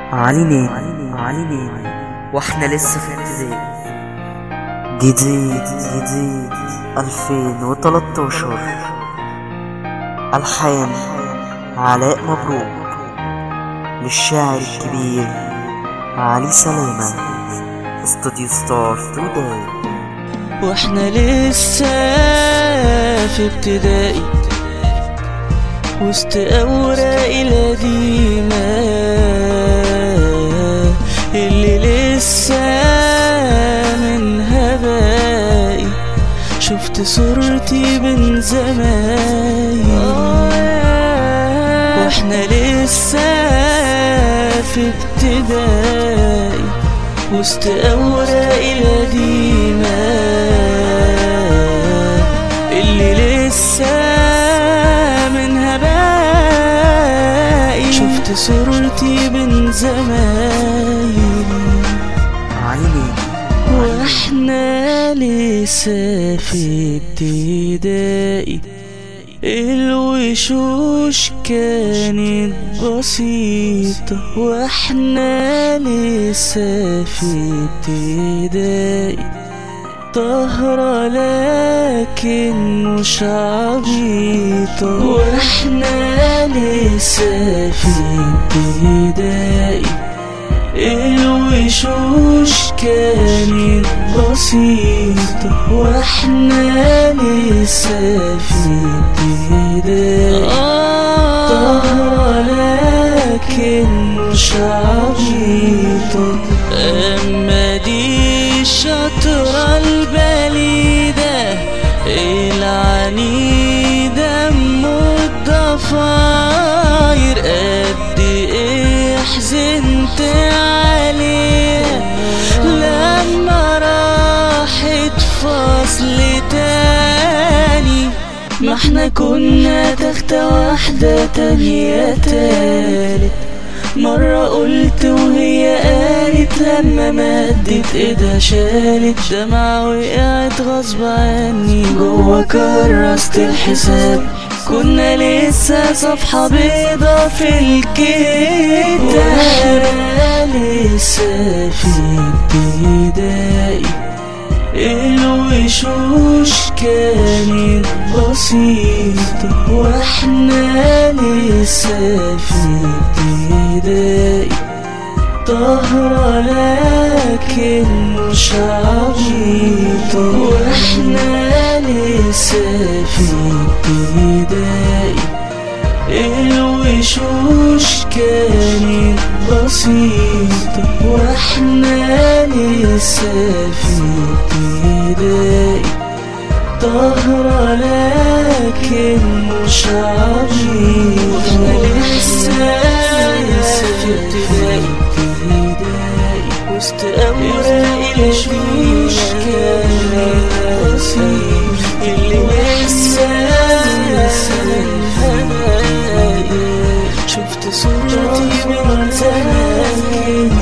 علي نيم علي نيم واحنا لسه في ابتدائي جديد جديد 2013 ألحان علاء مبروك للشاعر الكبير علي سلامة استوديو ستار توداي واحنا لسه في ابتدائي وسط اوراق القديمة اللي لسه منها باقي شفت صورتي من زمان واحنا لسه في ابتدائي وسط اوراق القديمة اللي لسه منها باقي شفت صورتي من زمان علي نيم واحنا لسه في ابتدائي الوشوش كانت بسيطة واحنا لسه في ابتدائي طهرة لكن مش عبيطة واحنا لسه في ابتدائي الوشوش كانت بسيطة واحنا لسه في ابتدائي طهرة لكن مش عبيطة أما دي الشطرة البليدة العنيدة أم الضفاير قد إيه حزنت عليها لما راحت فصل تاني ما احنا كنا تختة واحدة تانية تالت مرة قلت وهي قالت لما مدت ايدها شالت دمعة وقعت غصب عني جوا كرست الحساب كنا لسه صفحة بيضة في الكتاب واحنا لسه في ابتدائي الوشوش كانت بسيطة واحنا لسه في ابتدائي طهرة لكن مش عبيطة واحنا لسه في ابتدائي الوشوش كانت بسيطة واحنا لسه في ابتدائي طهرة لكن مش عبيطة واحنا لسه في ابتدائي وسط أوراق الوشوش كانت بسيطة اللي لسه شفت صورتي من زمان